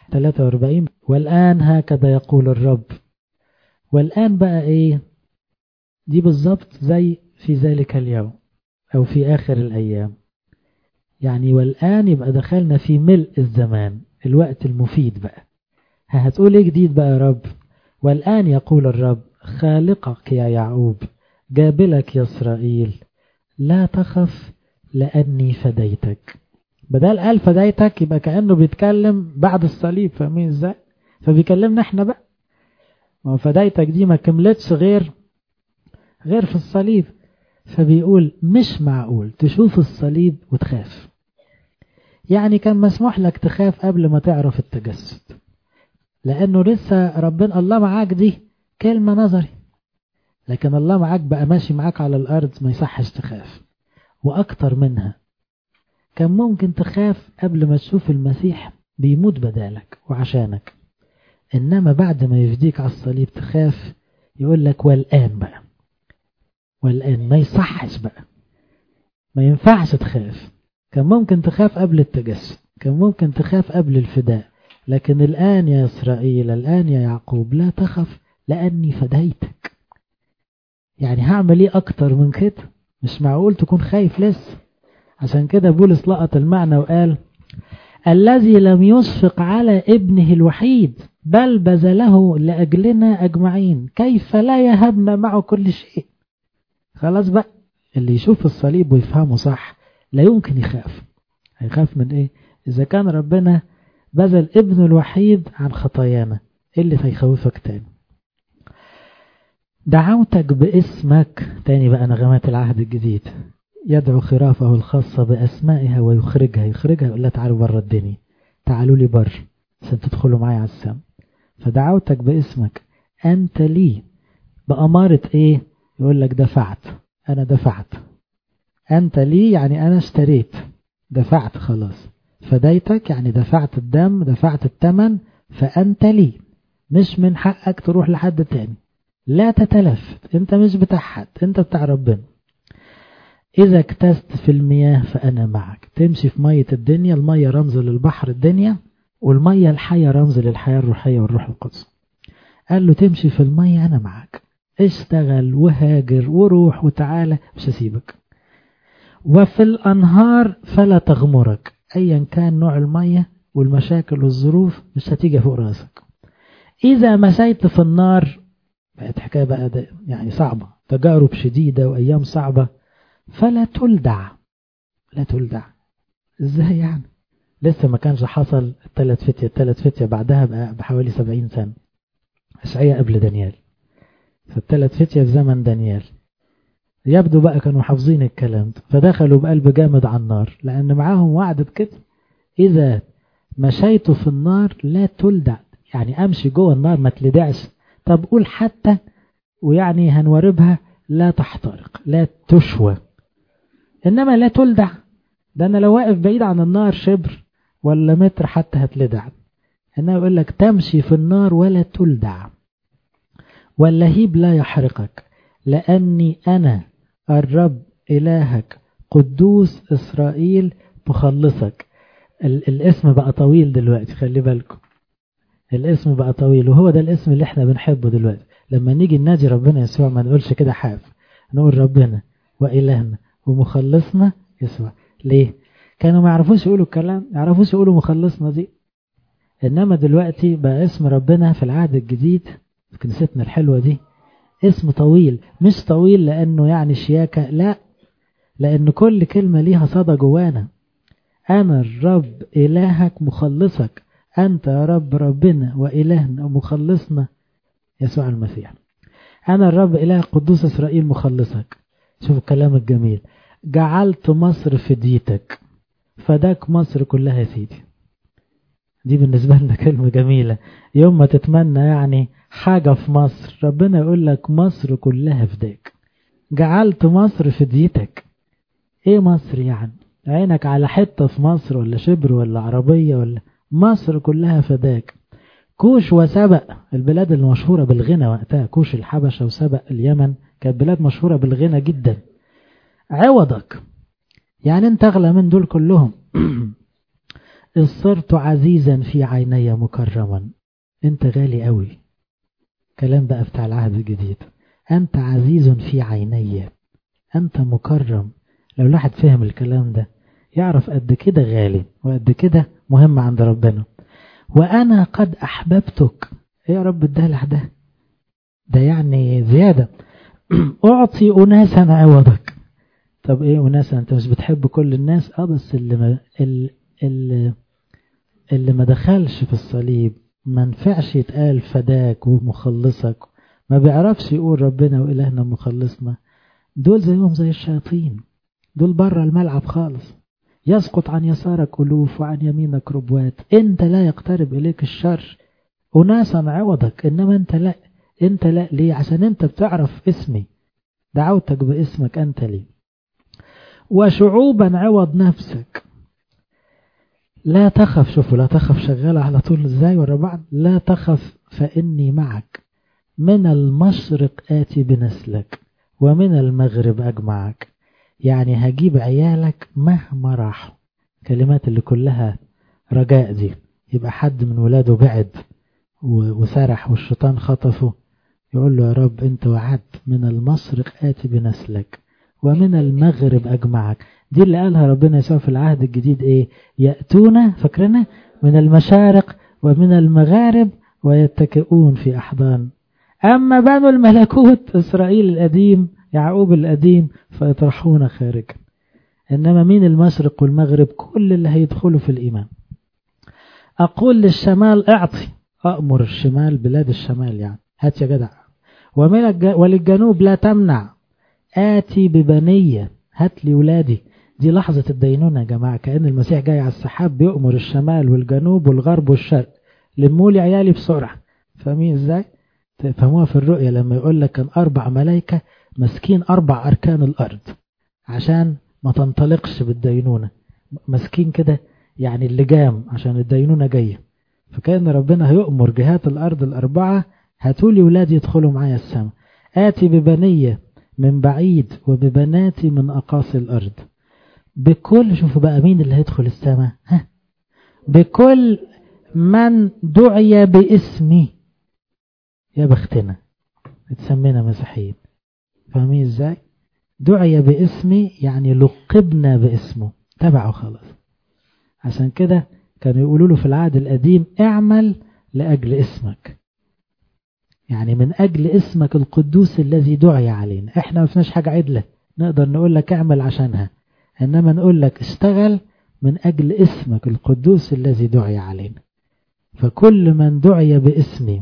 43 والآن هكذا يقول الرب والآن بقى إيه دي بالظبط زي في ذلك اليوم أو في آخر الأيام يعني والآن يبقى دخلنا في ملء الزمان الوقت المفيد بقى هتقول إيه جديد بقى يا رب والآن يقول الرب خالقك يا يعقوب جابلك يا إسرائيل لا تخف لأني فديتك بدل قال فديتك يبقى كأنه بيتكلم بعد الصليب فاهمين ازاي فبيكلمنا احنا بقى ما فديتك دي ما كملتش غير غير في الصليب فبيقول مش معقول تشوف الصليب وتخاف يعني كان مسموح لك تخاف قبل ما تعرف التجسد لأنه لسه ربنا الله معاك دي كلمة نظري لكن الله معاك بقى ماشي معاك على الأرض ما يصحش تخاف وأكتر منها كان ممكن تخاف قبل ما تشوف المسيح بيموت بدالك وعشانك إنما بعد ما يفديك على الصليب تخاف يقول لك والآن بقى والآن ما يصحش بقى ما ينفعش تخاف كان ممكن تخاف قبل التجسد كان ممكن تخاف قبل الفداء لكن الآن يا إسرائيل الآن يا يعقوب لا تخف لأني فديتك يعني هعمل ايه أكتر من كده مش معقول تكون خايف لسه عشان كده بولس لقط المعنى وقال الذي لم يشفق على ابنه الوحيد بل بذله لأجلنا أجمعين كيف لا يهبنا معه كل شيء خلاص بقى اللي يشوف الصليب ويفهمه صح لا يمكن يخاف هيخاف من ايه إذا كان ربنا بذل ابنه الوحيد عن خطايانا ايه اللي هيخوفك تاني دعوتك باسمك تاني بقى نغمات العهد الجديد يدعو خرافه الخاصة بأسمائها ويخرجها يخرجها يقول لها تعالوا بره الدنيا تعالوا لي بر عشان تدخلوا معايا على السماء فدعوتك باسمك أنت لي بأمارة إيه يقول لك دفعت أنا دفعت أنت لي يعني أنا اشتريت دفعت خلاص فديتك يعني دفعت الدم دفعت الثمن فأنت لي مش من حقك تروح لحد تاني لا تتلفت انت مش بتاع حد انت بتاع ربنا إذا اكتست في المياه فأنا معك تمشي في مية الدنيا المية رمز للبحر الدنيا والمية الحية رمز للحياة الروحية والروح القدس قال له تمشي في المية أنا معك اشتغل وهاجر وروح وتعالى مش هسيبك وفي الأنهار فلا تغمرك أيا كان نوع المية والمشاكل والظروف مش هتيجي فوق راسك إذا مشيت في النار بقت حكاية بقى ده يعني صعبة تجارب شديدة وأيام صعبة فلا تلدع لا تلدع ازاي يعني لسه ما كانش حصل الثلاث فتية الثلاث فتية بعدها بقى بحوالي سبعين سنة أشعية قبل دانيال فالثلاث فتية في زمن دانيال يبدو بقى كانوا حافظين الكلام ده فدخلوا بقلب جامد على النار لأن معاهم وعد بكده إذا مشيت في النار لا تلدع يعني أمشي جوه النار ما تلدعش طب قول حتى ويعني هنوربها لا تحترق لا تشوى إنما لا تلدع ده أنا لو واقف بعيد عن النار شبر ولا متر حتى هتلدع إنما يقول لك تمشي في النار ولا تلدع واللهيب لا يحرقك لأني أنا الرب إلهك قدوس إسرائيل مخلصك الاسم بقى طويل دلوقتي خلي بالكم الاسم بقى طويل وهو ده الاسم اللي احنا بنحبه دلوقتي لما نيجي ننادي ربنا يسوع ما نقولش كده حاف نقول ربنا وإلهنا ومخلصنا يسوع ليه كانوا ما يعرفوش يقولوا الكلام ما يعرفوش يقولوا مخلصنا دي إنما دلوقتي بقى اسم ربنا في العهد الجديد في كنيستنا الحلوة دي اسم طويل مش طويل لأنه يعني شياكة لا لأن كل كلمة ليها صدى جوانا أنا الرب إلهك مخلصك أنت يا رب ربنا وإلهنا ومخلصنا يسوع المسيح أنا الرب إله قدوس إسرائيل مخلصك شوف الكلام الجميل جعلت مصر فديتك فداك مصر كلها يا سيدي دي بالنسبة لنا كلمة جميلة يوم ما تتمنى يعني حاجة في مصر ربنا يقول لك مصر كلها فداك جعلت مصر فديتك ايه مصر يعني عينك على حتة في مصر ولا شبر ولا عربية ولا مصر كلها فداك كوش وسبق البلاد المشهورة بالغنى وقتها كوش الحبشة وسبق اليمن كانت بلاد مشهورة بالغنى جدا عوضك يعني انت اغلى من دول كلهم إذ صرت عزيزا في عيني مكرما أنت غالي قوي كلام بقى بتاع العهد الجديد أنت عزيز في عيني أنت مكرم لو الواحد فهم الكلام ده يعرف قد كده غالي وقد كده مهم عند ربنا وأنا قد أحببتك إيه يا رب الدلع ده ده يعني زيادة أعطي أناسا عوضك طب إيه أناسا أنت مش بتحب كل الناس أه بس اللي ما, اللي, اللي ما دخلش في الصليب ما نفعش يتقال فداك ومخلصك ما بيعرفش يقول ربنا وإلهنا مخلصنا دول زيهم زي الشياطين دول بره الملعب خالص يسقط عن يسارك ألوف وعن يمينك ربوات انت لا يقترب إليك الشر أناسا عوضك إنما انت لا انت لا ليه عشان انت بتعرف اسمي دعوتك باسمك انت لي وشعوبا عوض نفسك لا تخف شوفوا لا تخف شغالة على طول ازاي ورا بعض لا تخف فإني معك من المشرق آتي بنسلك ومن المغرب أجمعك يعني هجيب عيالك مهما راحوا كلمات اللي كلها رجاء دي يبقى حد من ولاده بعد وسرح والشيطان خطفه يقول له يا رب انت وعدت من المشرق آتي بنسلك ومن المغرب أجمعك دي اللي قالها ربنا يسوع في العهد الجديد ايه يأتون فاكرنا من المشارق ومن المغارب ويتكئون في أحضان أما بنو الملكوت إسرائيل القديم يعقوب القديم فيطرحون خارجا إنما مين المشرق والمغرب كل اللي هيدخلوا في الإيمان أقول للشمال اعطي أأمر الشمال بلاد الشمال يعني هات يا جدع ومن الج... وللجنوب لا تمنع آتي ببنية هات لي ولادي دي لحظة الدينونة يا جماعة كأن المسيح جاي على السحاب بيأمر الشمال والجنوب والغرب والشرق لموا لي عيالي بسرعة فاهمين ازاي؟ تفهموها في الرؤية لما يقول لك كان أربع ملايكة ماسكين أربع أركان الأرض عشان ما تنطلقش بالدينونة ماسكين كده يعني اللجام عشان الدينونة جاية فكأن ربنا هيؤمر جهات الأرض الأربعة هاتولي ولاد يدخلوا معايا السماء آتي ببنية من بعيد وببناتي من أقاصي الأرض بكل شوفوا بقى مين اللي هيدخل السماء ها بكل من دعي باسمي يا بختنا اتسمينا مسيحيين فاهمين ازاي دعي باسمي يعني لقبنا باسمه تبعه خلاص عشان كده كانوا يقولوا له في العهد القديم اعمل لأجل اسمك يعني من أجل اسمك القدوس الذي دعي علينا احنا ما فيناش حاجة عدلة نقدر نقول لك اعمل عشانها إنما نقول لك اشتغل من أجل اسمك القدوس الذي دعي علينا فكل من دعي باسمي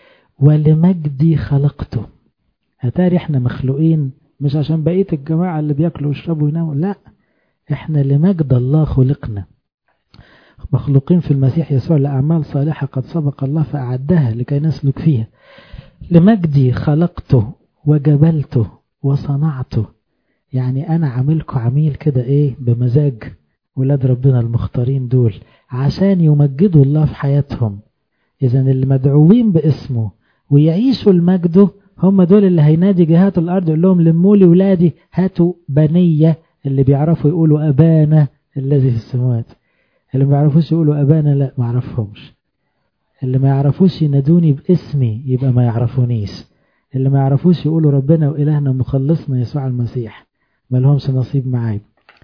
ولمجدي خلقته هتاري احنا مخلوقين مش عشان بقية الجماعة اللي بياكلوا ويشربوا ويناموا لا احنا لمجد الله خلقنا مخلوقين في المسيح يسوع لأعمال صالحة قد سبق الله فأعدها لكي نسلك فيها لمجدي خلقته وجبلته وصنعته يعني أنا عاملكم عميل كده إيه بمزاج ولاد ربنا المختارين دول عشان يمجدوا الله في حياتهم إذا اللي مدعوين باسمه ويعيشوا المجده هم دول اللي هينادي جهات الأرض يقول لهم لموا لي ولادي هاتوا بنية اللي بيعرفوا يقولوا أبانا الذي في السماوات اللي ما يعرفوش يقولوا أبانا لا ما يعرفهمش اللي ما يعرفوش ينادوني باسمي يبقى ما يعرفونيش اللي ما يعرفوش يقولوا ربنا وإلهنا مخلصنا يسوع المسيح ما لهمش نصيب معاي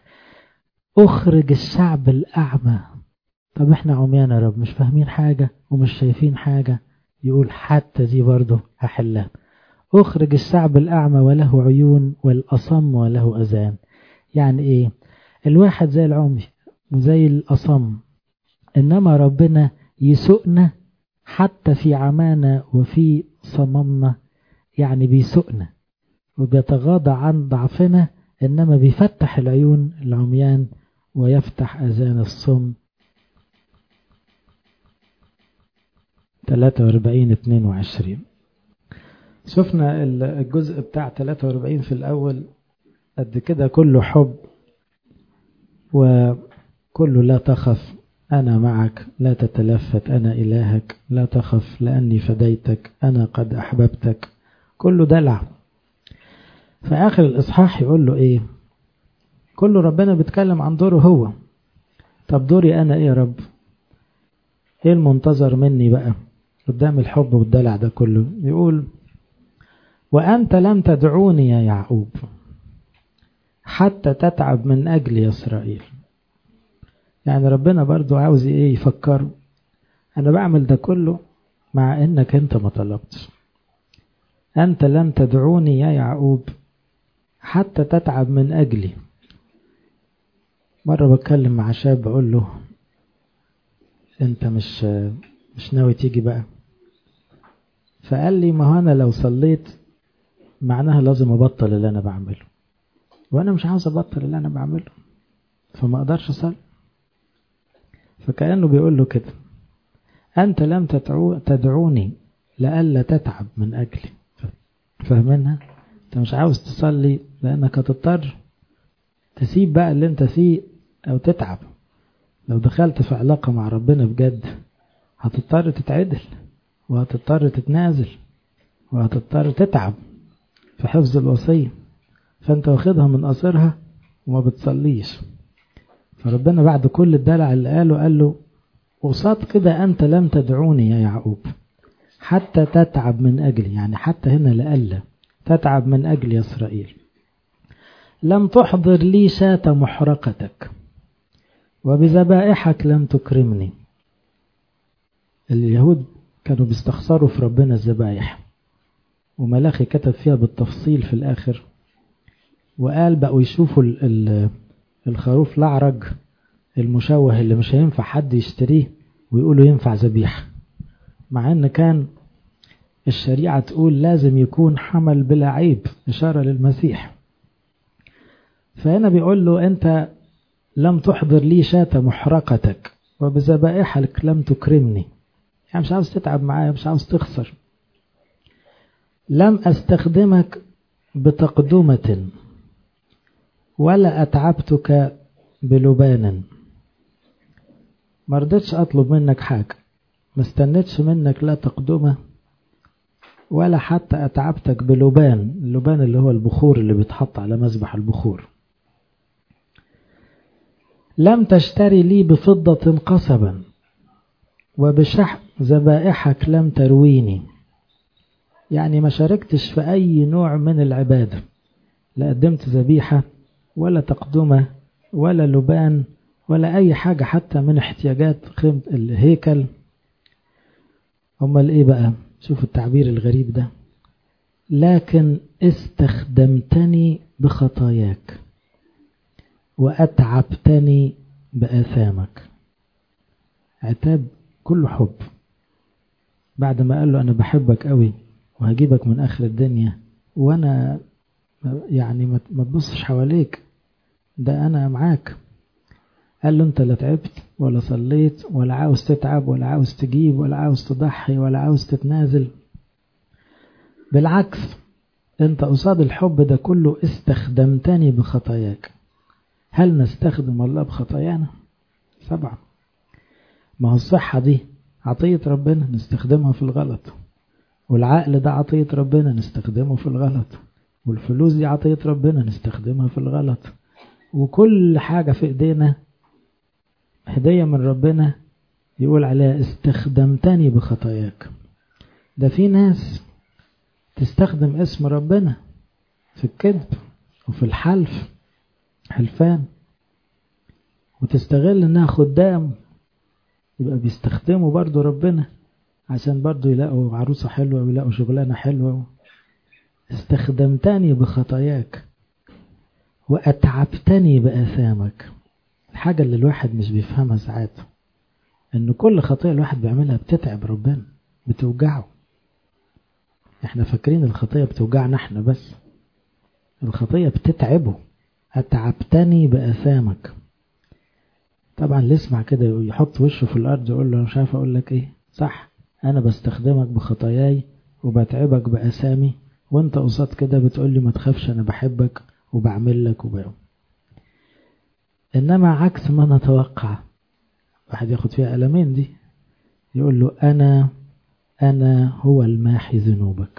أخرج الشعب الأعمى طب احنا عميان يا رب مش فاهمين حاجة ومش شايفين حاجة يقول حتى دي برضه هحلها أخرج الشعب الأعمى وله عيون والأصم وله أذان يعني إيه الواحد زي العمي وزي الأصم إنما ربنا يسوقنا حتى في عمانا وفي صممنا يعني بيسوقنا وبيتغاضى عن ضعفنا إنما بيفتح العيون العميان ويفتح أذان الصم 43 22 شفنا الجزء بتاع 43 في الأول قد كده كله حب وكله لا تخف أنا معك لا تتلفت أنا إلهك لا تخف لأني فديتك أنا قد أحببتك كله دلع في آخر الإصحاح يقول له إيه كله ربنا بيتكلم عن دوره هو طب دوري أنا إيه يا رب إيه المنتظر مني بقى قدام الحب والدلع ده كله يقول وأنت لم تدعوني يا يعقوب حتى تتعب من أجل يا إسرائيل يعني ربنا برضو عاوز إيه يفكر أنا بعمل ده كله مع إنك أنت ما طلبتش أنت لم تدعوني يا يعقوب حتى تتعب من أجلي مرة بتكلم مع شاب بقول له أنت مش مش ناوي تيجي بقى فقال لي ما هو أنا لو صليت معناها لازم أبطل اللي أنا بعمله وأنا مش عاوز أبطل اللي أنا بعمله فما أقدرش أصلي فكأنه بيقول له كده أنت لم تدعوني لألا تتعب من أجلي فاهمينها أنت مش عاوز تصلي لأنك هتضطر تسيب بقى اللي أنت فيه أو تتعب لو دخلت في علاقة مع ربنا بجد هتضطر تتعدل وهتضطر تتنازل وهتضطر تتعب في حفظ الوصية فأنت واخدها من قصرها وما بتصليش فربنا بعد كل الدلع اللي قاله قال له قصاد كده أنت لم تدعوني يا يعقوب حتى تتعب من أجلي يعني حتى هنا لألا تتعب من أجل يا إسرائيل لم تحضر لي شاة محرقتك وبذبائحك لم تكرمني اليهود كانوا بيستخسروا في ربنا الذبائح وملاخي كتب فيها بالتفصيل في الآخر وقال بقوا يشوفوا الخروف الأعرج المشوه اللي مش هينفع حد يشتريه ويقولوا ينفع ذبيحة مع ان كان الشريعة تقول لازم يكون حمل بلا عيب إشارة للمسيح فهنا بيقول له أنت لم تحضر لي شاة محرقتك وبذبائحك لم تكرمني يعني مش عاوز تتعب معايا مش عاوز تخسر لم أستخدمك بتقدمة ولا أتعبتك بلبان ما رضيتش أطلب منك حاجة ما استنيتش منك لا تقدمة ولا حتى أتعبتك بلبان اللبان اللي هو البخور اللي بيتحط على مذبح البخور لم تشتري لي بفضة قصبا وبشحم ذبائحك لم ترويني يعني ما شاركتش في أي نوع من العبادة لا قدمت ذبيحة ولا تقدمة ولا لبان ولا أي حاجة حتى من احتياجات خيمة الهيكل أمال إيه بقى شوف التعبير الغريب ده لكن استخدمتني بخطاياك وأتعبتني بآثامك عتاب كله حب بعد ما قال له أنا بحبك قوي وهجيبك من آخر الدنيا وأنا يعني ما تبصش حواليك ده أنا معاك قال له أنت لا تعبت ولا صليت ولا عاوز تتعب ولا عاوز تجيب ولا عاوز تضحي ولا عاوز تتنازل بالعكس أنت قصاد الحب ده كله استخدمتني بخطاياك هل نستخدم الله بخطايانا؟ طبعا ما هو الصحة دي عطية ربنا نستخدمها في الغلط والعقل ده عطية ربنا نستخدمه في الغلط والفلوس دي عطية ربنا نستخدمها في الغلط وكل حاجة في ايدينا هدية من ربنا يقول عليها استخدمتني بخطاياك ده في ناس تستخدم اسم ربنا في الكذب وفي الحلف حلفان وتستغل انها خدام يبقى بيستخدموا برضو ربنا عشان برضو يلاقوا عروسة حلوة ويلاقوا شغلانة حلوة استخدمتني بخطاياك وأتعبتني بآثامك الحاجة اللي الواحد مش بيفهمها ساعات ان كل خطية الواحد بيعملها بتتعب ربنا بتوجعه احنا فاكرين الخطية بتوجعنا احنا بس الخطية بتتعبه أتعبتني بآثامك طبعا اللي يسمع كده يحط وشه في الأرض يقول له مش عارف أقول لك إيه صح أنا بستخدمك بخطاياي وبتعبك بأسامي وأنت قصاد كده بتقول لي ما تخافش أنا بحبك وبعمل لك وبعمل إنما عكس ما نتوقع واحد ياخد فيها ألمين دي يقول له أنا أنا هو الماحي ذنوبك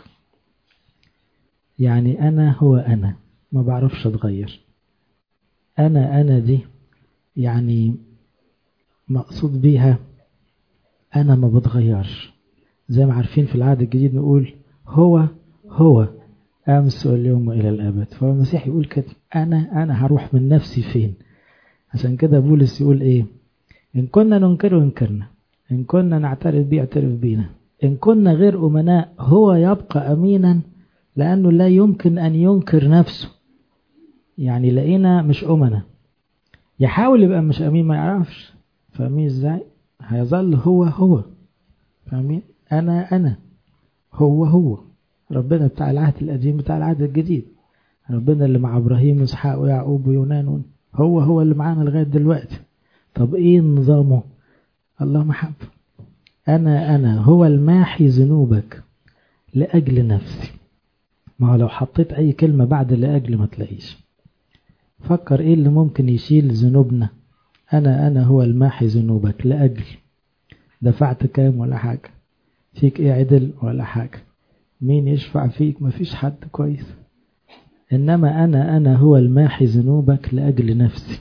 يعني أنا هو أنا ما بعرفش أتغير أنا أنا دي يعني مقصود بيها أنا ما بتغيرش زي ما عارفين في العهد الجديد نقول هو هو أمس واليوم إلى الأبد فهو المسيح يقول كده أنا أنا هروح من نفسي فين عشان كده بولس يقول إيه إن كنا ننكره انكرنا إن كنا نعترف بيه اعترف بينا إن كنا غير أمناء هو يبقى أمينا لأنه لا يمكن أن ينكر نفسه يعني لقينا مش أمنا يحاول يبقى مش أمين ما يعرفش فاهمين إزاي هيظل هو هو فاهمين أنا أنا هو هو ربنا بتاع العهد القديم بتاع العهد الجديد ربنا اللي مع إبراهيم وإسحاق ويعقوب ويونان هو هو اللي معانا لغاية دلوقتي طب إيه نظامه الله محبة أنا أنا هو الماحي ذنوبك لأجل نفسي ما هو لو حطيت أي كلمة بعد لأجل ما تلاقيش فكر إيه اللي ممكن يشيل ذنوبنا أنا أنا هو الماحي ذنوبك لأجل دفعت كام ولا حاجة فيك إيه عدل ولا حاجة مين يشفع فيك مفيش حد كويس إنما أنا أنا هو الماحي ذنوبك لأجل نفسي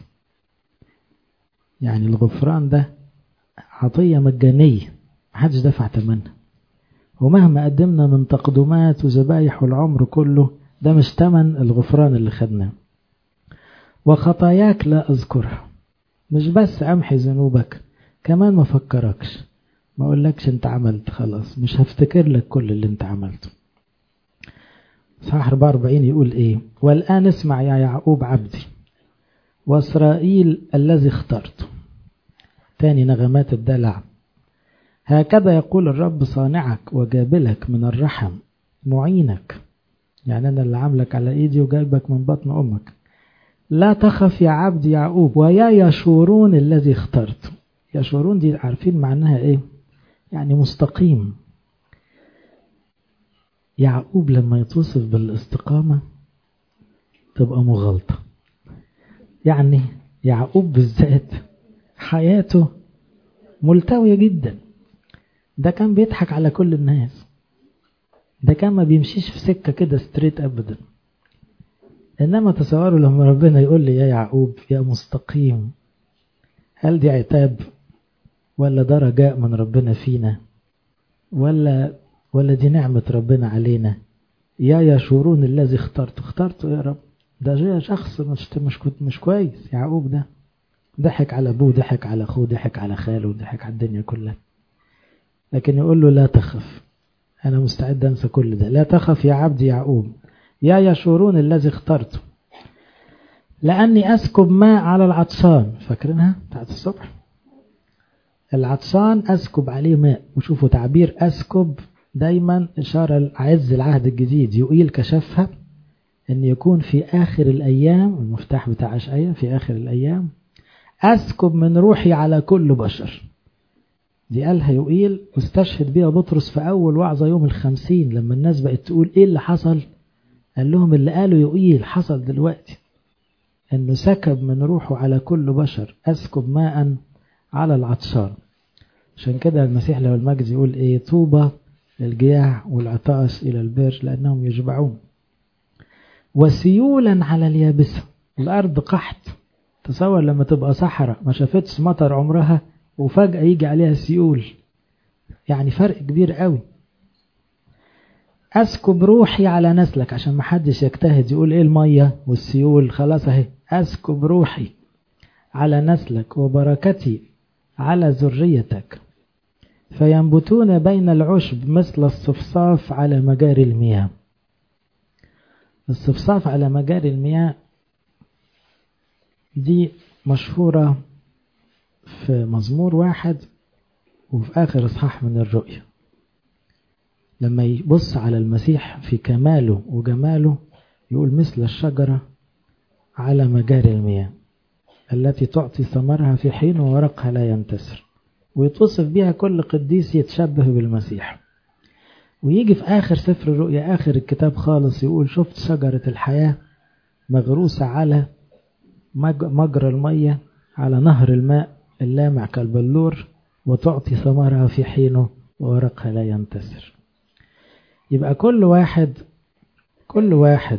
يعني الغفران ده عطية مجانية محدش دفع تمنها ومهما قدمنا من تقدمات وذبايح والعمر كله ده مش تمن الغفران اللي خدناه وخطاياك لا أذكرها مش بس أمحي ذنوبك كمان ما فكركش ما أقولكش أنت عملت خلاص مش هفتكر لك كل اللي أنت عملته صح 44 يقول إيه والآن اسمع يا يعقوب عبدي وإسرائيل الذي اخترته تاني نغمات الدلع هكذا يقول الرب صانعك وجابلك من الرحم معينك يعني أنا اللي عاملك على إيدي وجايبك من بطن أمك لا تخف يا عبد يعقوب ويا يشورون الذي اخترته يشورون دي عارفين معناها إيه يعني مستقيم يعقوب لما يتوصف بالاستقامة تبقى مغالطة يعني يعقوب بالذات حياته ملتوية جدا ده كان بيضحك على كل الناس ده كان ما بيمشيش في سكة كده ستريت أبدا إنما تصوروا لما ربنا يقول لي يا يعقوب يا مستقيم هل دي عتاب ولا ده رجاء من ربنا فينا ولا ولا دي نعمة ربنا علينا يا يشورون الذي اخترته اخترته يا رب ده شخص مش مش مش كويس يعقوب ده ضحك على ابوه ضحك على اخوه ضحك على خاله ضحك على الدنيا كلها لكن يقول له لا تخف انا مستعد انسى كل ده لا تخف يا عبد يعقوب يا يشورون الذي اخترته لاني اسكب ماء على العطشان فاكرينها بتاعت الصبح العطشان اسكب عليه ماء وشوفوا تعبير اسكب دايما اشاره لعز العهد الجديد يقيل كشفها ان يكون في اخر الايام المفتاح بتاع اشعياء في اخر الايام أسكب من روحي على كل بشر دي قالها يقيل واستشهد بيها بطرس في أول وعظة يوم الخمسين لما الناس بقت تقول إيه اللي حصل قال لهم اللي قالوا يقيل حصل دلوقتي أنه سكب من روحه على كل بشر أسكب ماء على العطشان عشان كده المسيح له المجد يقول إيه طوبى للجياع والعطاش إلى البر لأنهم يشبعون وسيولا على اليابسة الأرض قحط تصور لما تبقى صحراء ما شافتش مطر عمرها وفجأة يجي عليها سيول يعني فرق كبير قوي أسكب روحي على نسلك عشان ما حدش يجتهد يقول إيه المية والسيول خلاص أهي أسكب روحي على نسلك وبركتي على ذريتك فينبتون بين العشب مثل الصفصاف على مجاري المياه الصفصاف على مجاري المياه دي مشهورة في مزمور واحد وفي آخر إصحاح من الرؤيا لما يبص على المسيح في كماله وجماله يقول مثل الشجرة على مجاري المياه التي تعطي ثمرها في حين وورقها لا ينتسر ويتوصف بها كل قديس يتشبه بالمسيح ويجي في آخر سفر الرؤيا آخر الكتاب خالص يقول شفت شجرة الحياة مغروسة على مجرى المية على نهر الماء اللامع كالبلور وتعطي ثمرها في حينه وورقها لا ينتسر يبقى كل واحد كل واحد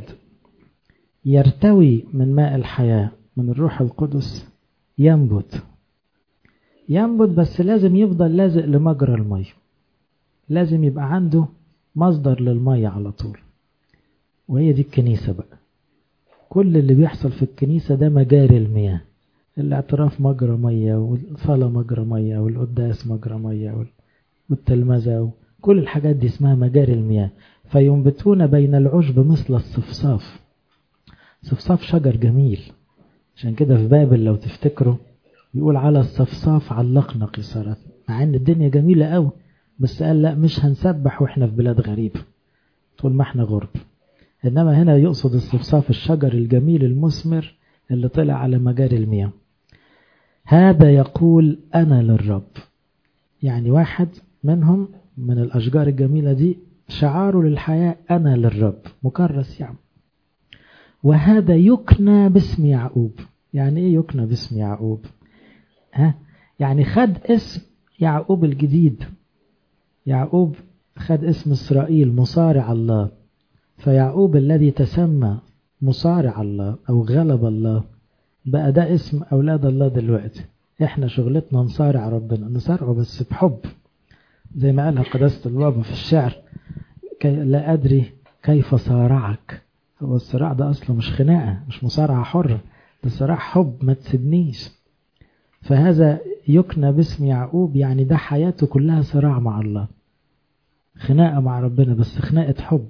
يرتوي من ماء الحياة من الروح القدس ينبت ينبت بس لازم يفضل لازق لمجرى المية لازم يبقى عنده مصدر للمية على طول وهي دي الكنيسة بقى كل اللي بيحصل في الكنيسة ده مجاري المياه الاعتراف مجرى مية والصلاة مجرى مية والقداس مجرى مية والتلمذة كل الحاجات دي اسمها مجاري المياه فينبتون بين العشب مثل الصفصاف صفصاف شجر جميل عشان كده في بابل لو تفتكروا يقول على الصفصاف علقنا قصارات مع ان الدنيا جميلة قوي بس قال لا مش هنسبح واحنا في بلاد غريبة طول ما احنا غرب انما هنا يقصد الصفصاف الشجر الجميل المثمر اللي طلع على مجاري المياه هذا يقول أنا للرب يعني واحد منهم من الأشجار الجميلة دي شعاره للحياة أنا للرب مكرس يعني وهذا يكنى باسم يعقوب يعني ايه يكنى باسم يعقوب ها يعني خد اسم يعقوب الجديد يعقوب خد اسم إسرائيل مصارع الله فيعقوب الذي تسمى مصارع الله أو غلب الله بقى ده اسم أولاد الله دلوقتي احنا شغلتنا نصارع ربنا نصارعه بس بحب زي ما قالها قداسة البابا في الشعر كي لا أدري كيف صارعك هو الصراع ده أصله مش خناقة مش مصارعة حرة ده صراع حب ما تسيبنيش فهذا يكنى باسم يعقوب يعني ده حياته كلها صراع مع الله خناقة مع ربنا بس خناقة حب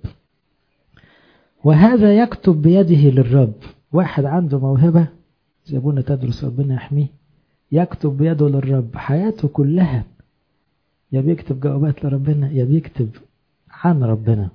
وهذا يكتب بيده للرب واحد عنده موهبة زبونة تدرس ربنا يحميه يكتب بيده للرب حياته كلها يا بيكتب جوابات لربنا يا بيكتب عن ربنا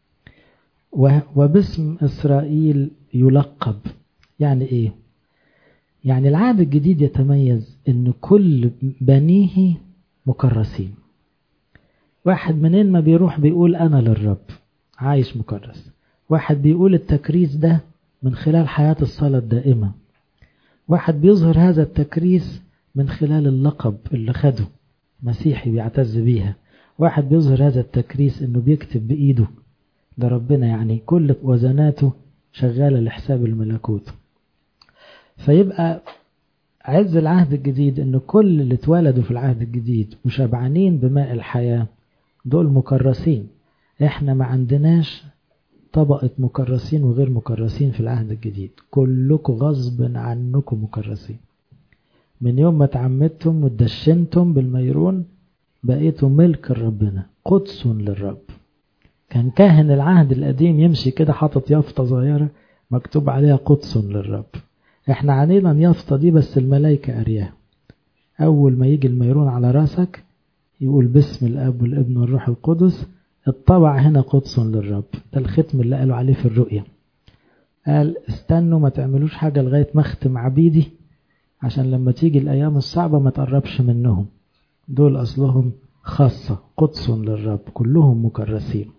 وباسم إسرائيل يلقب يعني إيه يعني العهد الجديد يتميز ان كل بنيه مكرسين واحد منين ما بيروح بيقول انا للرب عايش مكرس واحد بيقول التكريس ده من خلال حياة الصلاة الدائمة واحد بيظهر هذا التكريس من خلال اللقب اللي خده مسيحي بيعتز بيها واحد بيظهر هذا التكريس انه بيكتب بايده ده ربنا يعني كل وزناته شغالة لحساب الملكوت فيبقى عز العهد الجديد ان كل اللي اتولدوا في العهد الجديد وشبعانين بماء الحياة دول مكرسين احنا ما عندناش طبقة مكرسين وغير مكرسين في العهد الجديد كلكم غصب عنكم مكرسين من يوم ما تعمدتم وتدشنتم بالميرون بقيتوا ملك ربنا قدس للرب كان كاهن العهد القديم يمشي كده حاطط يافطة صغيرة مكتوب عليها قدس للرب احنا عنينا اليافطة دي بس الملايكة قرياها أول ما يجي الميرون على راسك يقول باسم الأب والابن والروح القدس الطبع هنا قدس للرب ده الختم اللي قالوا عليه في الرؤية قال استنوا ما تعملوش حاجة لغاية ما اختم عبيدي عشان لما تيجي الأيام الصعبة ما تقربش منهم دول أصلهم خاصة قدس للرب كلهم مكرسين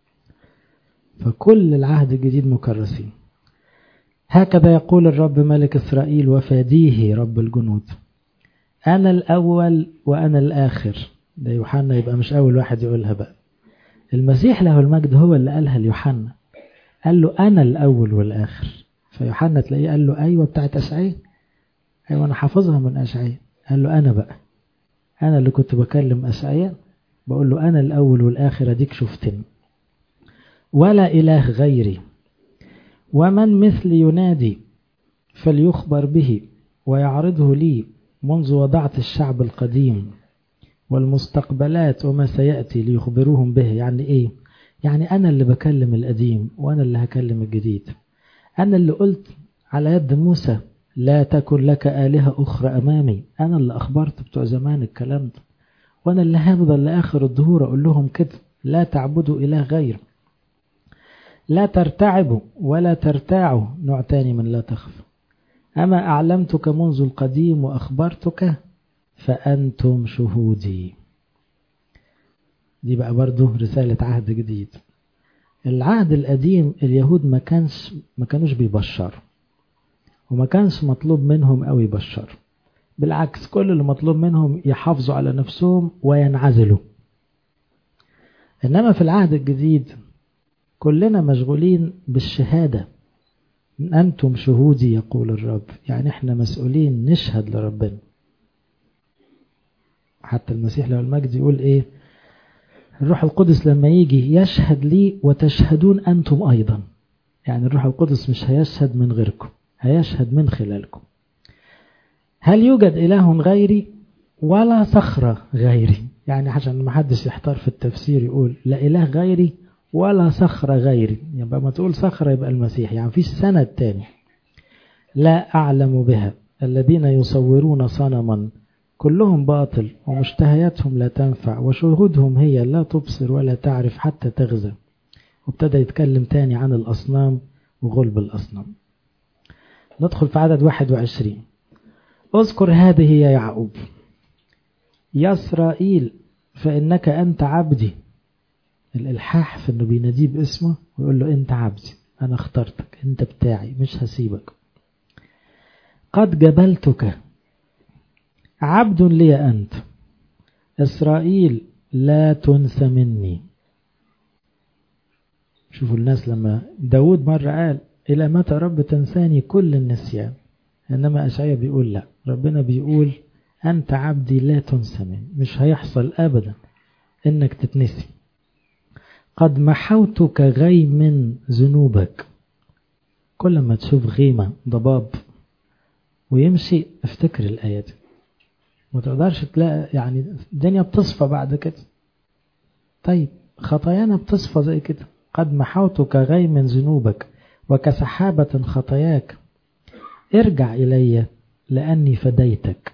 فكل العهد الجديد مكرسين هكذا يقول الرب ملك إسرائيل وفاديه رب الجنود أنا الأول وأنا الآخر ده يوحنا يبقى مش أول واحد يقولها بقى المسيح له المجد هو اللي قالها ليوحنا قال له أنا الأول والآخر فيوحنا تلاقيه قال له أيوة بتاعت أشعية أيوة أنا حافظها من أشعية قال له أنا بقى أنا اللي كنت بكلم أشعية بقول له أنا الأول والآخر أديك شفتني ولا إله غيري ومن مثلي ينادي فليخبر به ويعرضه لي منذ وضعت الشعب القديم والمستقبلات وما سيأتي ليخبروهم به يعني إيه يعني أنا اللي بكلم القديم وأنا اللي هكلم الجديد أنا اللي قلت على يد موسى لا تكن لك آلهة أخرى أمامي أنا اللي أخبرت بتوع زمان الكلام ده وأنا اللي هفضل لآخر الظهور أقول لهم كده لا تعبدوا إله غير لا ترتعبوا ولا ترتاعوا نوع تاني من لا تخف أما أعلمتك منذ القديم وأخبرتك فأنتم شهودي دي بقى برضو رسالة عهد جديد العهد القديم اليهود ما كانش ما كانوش بيبشروا وما كانش مطلوب منهم أو يبشروا بالعكس كل اللي مطلوب منهم يحافظوا على نفسهم وينعزلوا إنما في العهد الجديد كلنا مشغولين بالشهادة أنتم شهودي يقول الرب يعني احنا مسؤولين نشهد لربنا حتى المسيح له المجد يقول ايه الروح القدس لما يجي يشهد لي وتشهدون أنتم أيضا يعني الروح القدس مش هيشهد من غيركم هيشهد من خلالكم هل يوجد إله غيري ولا صخرة غيري يعني عشان ما حدش يحتار في التفسير يقول لا إله غيري ولا صخرة غيري يبقى ما تقول صخرة يبقى المسيح يعني فيش سند تاني لا أعلم بها الذين يصورون صنما كلهم باطل ومشتهياتهم لا تنفع وشهودهم هي لا تبصر ولا تعرف حتى تغزى وابتدى يتكلم تاني عن الأصنام وغلب الأصنام ندخل في عدد 21 اذكر هذه يا يعقوب يا إسرائيل فإنك أنت عبدي الإلحاح في أنه بيناديه باسمه ويقول له أنت عبدي أنا اخترتك أنت بتاعي مش هسيبك قد جبلتك عبد لي أنت إسرائيل لا تنسى مني شوفوا الناس لما داود مرة قال إلى متى رب تنساني كل النسيان إنما أشعيا بيقول لا ربنا بيقول أنت عبدي لا تنسى مني مش هيحصل أبدا إنك تتنسي قد محوتك غي من ذنوبك كل ما تشوف غيمة ضباب ويمشي افتكر الآية دي ما تقدرش تلاقي يعني الدنيا بتصفى بعد كده طيب خطايانا بتصفى زي كده قد محوتك غي من ذنوبك وكسحابة خطاياك ارجع إلي لأني فديتك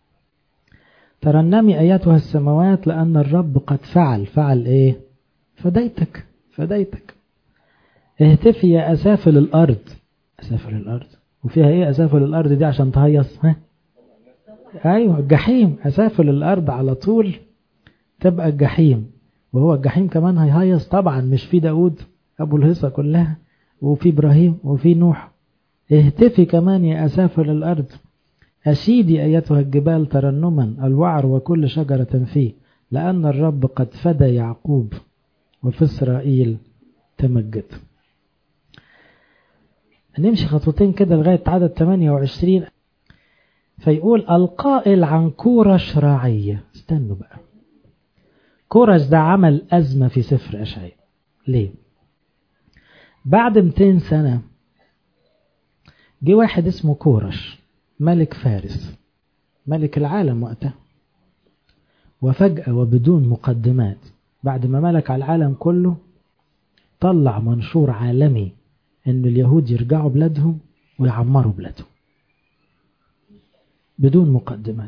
ترنمي أياتها السماوات لأن الرب قد فعل فعل إيه فديتك فديتك اهتفي يا أسافل الأرض أسافل الأرض وفيها إيه أسافل الأرض دي عشان تهيص ها أيوة الجحيم أسافل الأرض على طول تبقى الجحيم وهو الجحيم كمان هيهيص طبعا مش في داود أبو الهيصة كلها وفي إبراهيم وفي نوح اهتفي كمان يا أسافل الأرض أشيدي أيتها الجبال ترنما الوعر وكل شجرة فيه لأن الرب قد فدى يعقوب وفي إسرائيل تمجد نمشي خطوتين كده لغاية عدد 28 فيقول القائل عن كورش راعية استنوا بقى كورش ده عمل أزمة في سفر أشعياء ليه بعد 200 سنة جه واحد اسمه كورش ملك فارس ملك العالم وقتها وفجأة وبدون مقدمات بعد ما ملك على العالم كله طلع منشور عالمي ان اليهود يرجعوا بلادهم ويعمروا بلادهم بدون مقدمات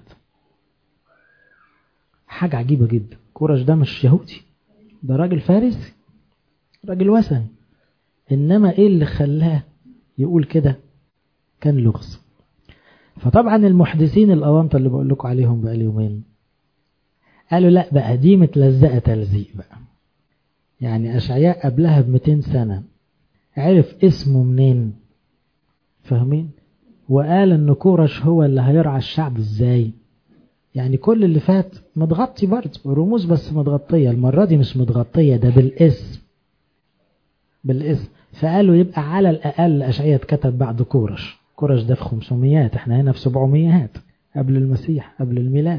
حاجة عجيبة جدا كورش ده مش يهودي ده راجل فارسي راجل وثني انما ايه اللي خلاه يقول كده كان لغز فطبعا المحدثين الأوانطة اللي بقول لكم عليهم بقى يومين قالوا لا بقى دي متلزقة تلزيق بقى يعني أشعياء قبلها ب 200 سنة عرف اسمه منين فاهمين وقال ان كورش هو اللي هيرعى الشعب ازاي يعني كل اللي فات متغطي برضه رموز بس متغطية المرة دي مش متغطية ده بالاسم بالاسم فقالوا يبقى على الأقل أشعية اتكتب بعد كورش كورش ده في 500 احنا هنا في 700 قبل المسيح قبل الميلاد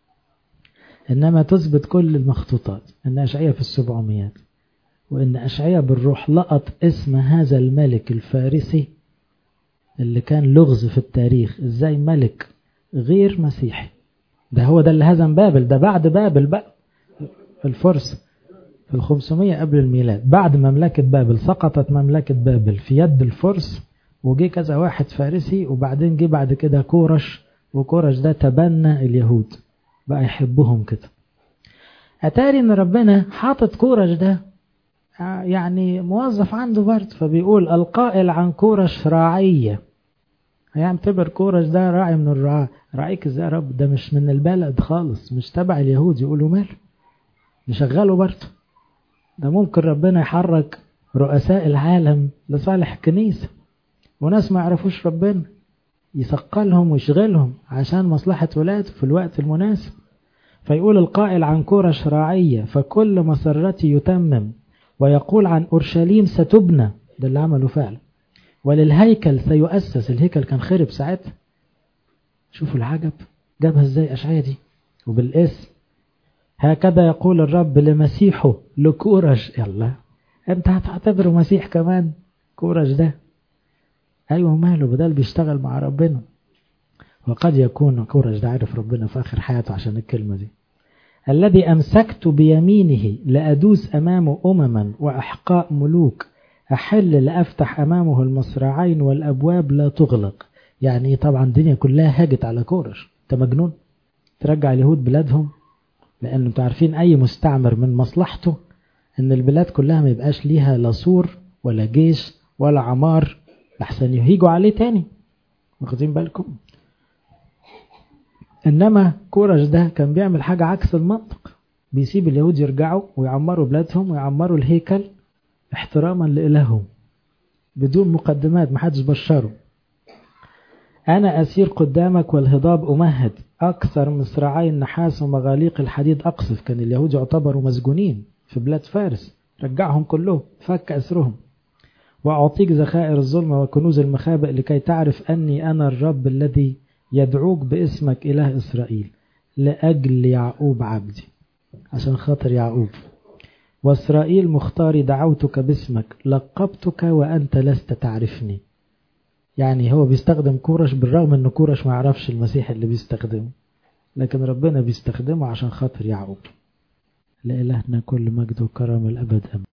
إنما تثبت كل المخطوطات أن أشعية في السبعميات وأن أشعية بالروح لقط اسم هذا الملك الفارسي اللي كان لغز في التاريخ إزاي ملك غير مسيحي ده هو ده اللي هزم بابل ده بعد بابل بقى الفرس في الخمسمية قبل الميلاد بعد مملكة بابل سقطت مملكة بابل في يد الفرس وجي كذا واحد فارسي وبعدين جه بعد كده كورش وكورش ده تبنى اليهود بقى يحبهم كده أتاري إن ربنا حاطط كورش ده يعني موظف عنده برد فبيقول القائل عن كورش راعية هيعتبر كورش ده راعي من الرعاة راعيك ازاي يا رب ده مش من البلد خالص مش تبع اليهود يقولوا مال نشغله برضه ده ممكن ربنا يحرك رؤساء العالم لصالح الكنيسة وناس ما يعرفوش ربنا يثقلهم ويشغلهم عشان مصلحة ولاده في الوقت المناسب فيقول القائل عن كورش راعية فكل مسرتي يتمم ويقول عن أورشليم ستبنى ده اللي عمله فعلا وللهيكل سيؤسس الهيكل كان خرب ساعتها شوفوا العجب جابها ازاي أشعية دي وبالاسم هكذا يقول الرب لمسيحه لكورش يلا انت هتعتبره مسيح كمان كورش ده ايوه ماله بدل بيشتغل مع ربنا وقد يكون كورش ده عارف ربنا في اخر حياته عشان الكلمة دي الذي امسكت بيمينه لادوس امامه امما واحقاء ملوك احل لافتح امامه المصراعين والابواب لا تغلق يعني طبعا الدنيا كلها هاجت على كورش انت مجنون ترجع اليهود بلادهم لأن انتوا عارفين أي مستعمر من مصلحته إن البلاد كلها ما يبقاش ليها لا سور ولا جيش ولا عمار لحسن يهيجوا عليه تاني واخدين بالكم إنما كورش ده كان بيعمل حاجة عكس المنطق بيسيب اليهود يرجعوا ويعمروا بلادهم ويعمروا الهيكل احتراما لإلههم بدون مقدمات محدش بشره أنا أسير قدامك والهضاب أمهد أكثر مصراعي النحاس ومغاليق الحديد أقصف كان اليهود يعتبروا مسجونين في بلاد فارس رجعهم كلهم فك أسرهم وأعطيك ذخائر الظلم وكنوز المخابئ لكي تعرف أني أنا الرب الذي يدعوك باسمك إله إسرائيل لأجل يعقوب عبدي عشان خاطر يعقوب وإسرائيل مختاري دعوتك باسمك لقبتك وأنت لست تعرفني يعني هو بيستخدم كورش بالرغم ان كورش ما يعرفش المسيح اللي بيستخدمه لكن ربنا بيستخدمه عشان خاطر يعقوب لإلهنا كل مجد وكرم الأبد أمين